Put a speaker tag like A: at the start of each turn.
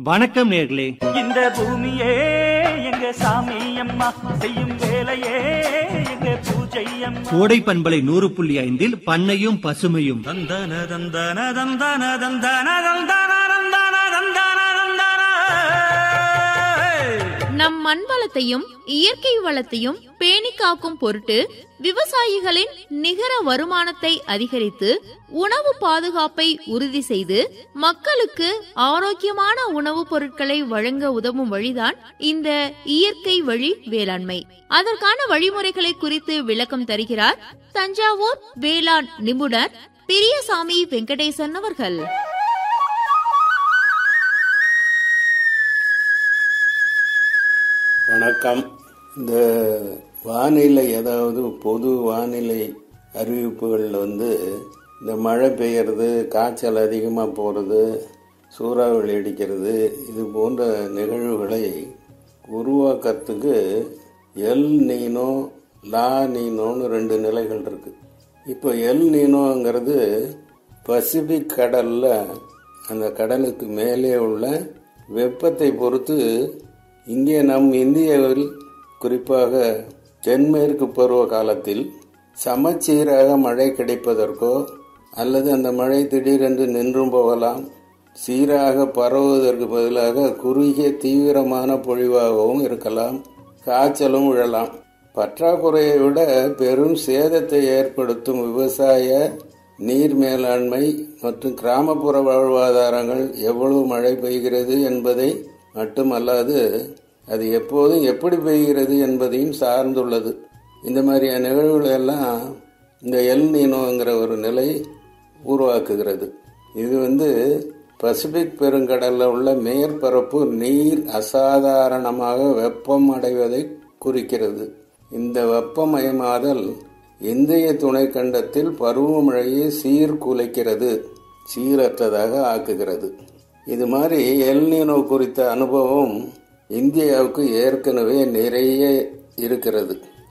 A: வணக்கம் நேர்களே
B: இந்த பூமியே எங்க சாமி அம்மா செய்யும் வேலையே எங்க பூஜை அம்மா
A: கோடை பண்பலை நூறு புள்ளி ஐந்தில் பண்ணையும் பசுமையும்
B: தந்தன தந்தன தந்தன தந்தன தந்தன தந்தன தந்தன தந்தன
C: நம் மண் வளத்தையும் இயற்கை வளத்தையும் பேணி காக்கும் பொருட்டு விவசாயிகளின் நிகர வருமானத்தை அதிகரித்து உணவு பாதுகாப்பை உறுதி செய்து மக்களுக்கு ஆரோக்கியமான உணவுப் பொருட்களை வழங்க உதவும் வழிதான் இந்த இயற்கை வழி வேளாண்மை அதற்கான வழிமுறைகளை குறித்து விளக்கம் தருகிறார் தஞ்சாவூர் வேளாண் நிபுணர் பெரியசாமி வெங்கடேசன் அவர்கள்
D: வணக்கம் இந்த வானிலை அதாவது பொது வானிலை அறிவிப்புகளில் வந்து இந்த மழை பெய்யறது காய்ச்சல் அதிகமாக போகிறது சூறாவளி அடிக்கிறது இது போன்ற நிகழ்வுகளை உருவாக்கத்துக்கு எல் நீனோ லா நீனோன்னு ரெண்டு நிலைகள் இருக்கு இப்போ எல் நீனோங்கிறது பசிபிக் கடலில் அந்த கடலுக்கு மேலே உள்ள வெப்பத்தை பொறுத்து இங்கே நம் இந்தியாவில் குறிப்பாக தென்மேற்கு பருவ காலத்தில் சமச்சீராக மழை கிடைப்பதற்கோ அல்லது அந்த மழை திடீரென்று நின்றும் போகலாம் சீராக பரவுவதற்கு பதிலாக குறுகிய தீவிரமான பொழிவாகவும் இருக்கலாம் காய்ச்சலும் விழலாம் பற்றாக்குறையை விட பெரும் சேதத்தை ஏற்படுத்தும் விவசாய நீர் மேலாண்மை மற்றும் கிராமப்புற வாழ்வாதாரங்கள் எவ்வளவு மழை பெய்கிறது என்பதை மட்டுமல்லாது அது எப்போதும் எப்படி பெய்கிறது என்பதையும் சார்ந்துள்ளது இந்த மாதிரியான நிகழ்வுகள் எல்லாம் இந்த எல் நீனோங்கிற ஒரு நிலை உருவாக்குகிறது இது வந்து பசிபிக் பெருங்கடலில் உள்ள மேற்பரப்பு நீர் அசாதாரணமாக வெப்பம் அடைவதை குறிக்கிறது இந்த வெப்பமயமாதல் இந்திய துணைக்கண்டத்தில் பருவமழையை சீர்குலைக்கிறது சீரற்றதாக ஆக்குகிறது இது மாதிரி எல்னினோ குறித்த அனுபவம் இந்தியாவுக்கு ஏற்கனவே நிறைய இருக்கிறது